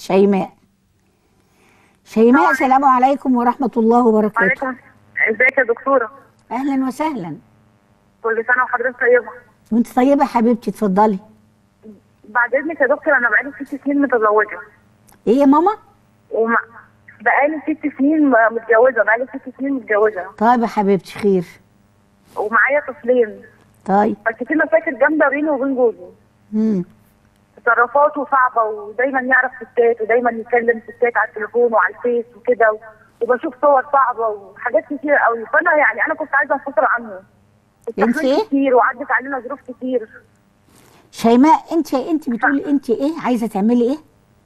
شيماء شيماء سلام عليكم ورحمة الله وبركاته وعليكم ازيك يا دكتوره أهلا وسهلا كل سنه وحضرتك طيبه وانت طيبة حبيبتي اتفضلي بعد اذنك يا دكتور انا بقالي ست سنين متزوجه ايه يا ماما وما بقالي ست سنين م- متجوزه بقالي ست سنين متجوزه طيب يا حبيبتي خير ومعايا طفلين طيب بس في مشاكل جامده بيني وبين جوزي مم. تصرفاته صعبه ودايما يعرف ستات ودايما يكلم ستات على التليفون وعلى الفيس وكده وبشوف صور صعبه وحاجات كتير قوي فانا يعني انا كنت عايزه انفصل عنه انت التحريض ايه؟ كتير وعدت علينا ظروف كتير شيماء انت انت بتقولي انت ايه عايزة تعملي ايه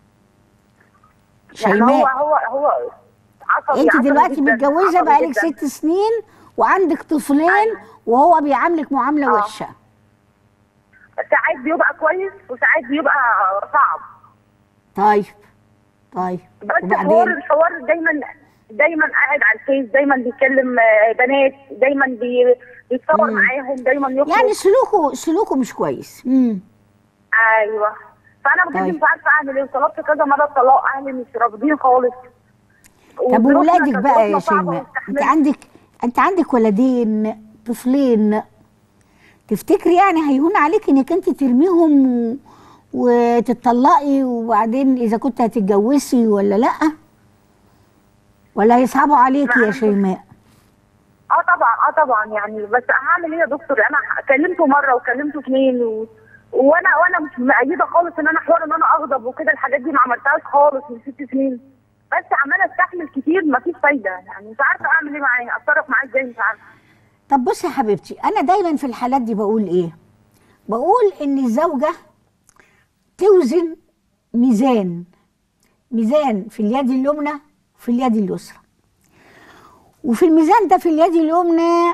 يعني هو شيماء هو هو عصبي انت عصبي دلوقتي جداً، متجوزة عصبي بقالك جداً. ست سنين وعندك طفلين أيوة. وهو بيعاملك معاملة آه. وحشة ساعات بيبقى كويس وساعات بيبقى صعب طيب طيب بس حوار وبعدين الحوار دايما دايما قاعد على الفيس دايما بيكلم آه، بنات دايما بي بيتصور مم. معاهم دايما يخرج يعني سلوكه سلوكه مش كويس امم ايوه فانا بجد طيب. مش عارفه اعمل ايه وطلبت كذا مره طلاق اهلي مش راضيين خالص طب وظروفنا وولادك كانت بقى يا ظروفنا صعبة شيماء انت واستحملت. عندك انت عندك ولدين طفلين تفتكري يعني هيهون عليك انك انت ترميهم و... وتتطلقي وبعدين اذا كنت هتتجوزي ولا لا ولا هيصعبوا عليكي يا لا، شيماء اه طبعا اه طبعا يعني بس هعمل ايه يا دكتور انا كلمته مره وكلمته اثنين و... وانا وانا مش مأيده خالص ان انا حوار ان انا اغضب وكده الحاجات دي ما عملتهاش خالص من ست سنين بس عماله استحمل كتير مفيش فايده يعني مش عارفه اعمل ايه معاه اتصرف معاه ازاي مش عارفه طب بصي يا حبيبتي انا دايما في الحالات دي بقول ايه بقول ان الزوجه توزن ميزان ميزان في اليد اليمنى وفي اليد اليسرى وفي الميزان ده في اليد اليمنى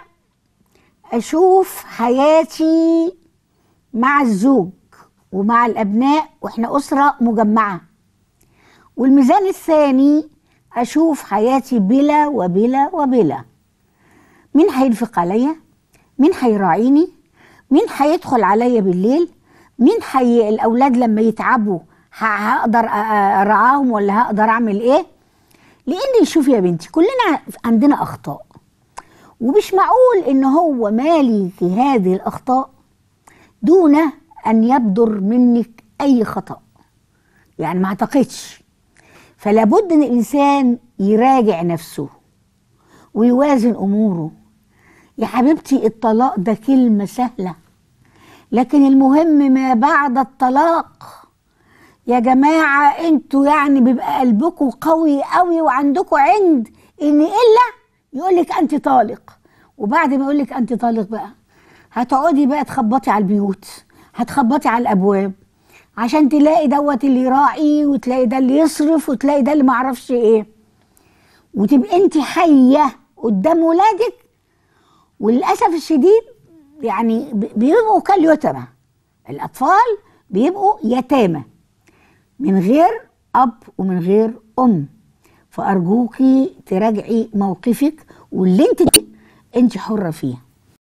اشوف حياتي مع الزوج ومع الابناء واحنا اسره مجمعه والميزان الثاني اشوف حياتي بلا وبلا وبلا مين هينفق عليا مين هيراعيني مين هيدخل عليا بالليل مين حي الاولاد لما يتعبوا ه- هقدر أ- أ- ارعاهم ولا هقدر اعمل ايه لان شوفي يا بنتي كلنا عندنا اخطاء ومش معقول ان هو مالي في هذه الاخطاء دون ان يبدر منك اي خطا يعني ما اعتقدش فلا بد ان الانسان يراجع نفسه ويوازن اموره يا حبيبتي الطلاق ده كلمه سهله لكن المهم ما بعد الطلاق يا جماعه انتوا يعني بيبقى قلبكم قوي قوي وعندكم عند ان الا يقول لك انت طالق وبعد ما يقول لك انت طالق بقى هتقعدي بقى تخبطي على البيوت هتخبطي على الابواب عشان تلاقي دوت اللي يراعي وتلاقي ده اللي يصرف وتلاقي ده اللي معرفش ايه وتبقى انت حيه قدام ولادك وللاسف الشديد يعني ب- بيبقوا كاليتامى الاطفال بيبقوا يتامى من غير اب ومن غير ام فارجوكي تراجعي موقفك واللي انت انت حره فيه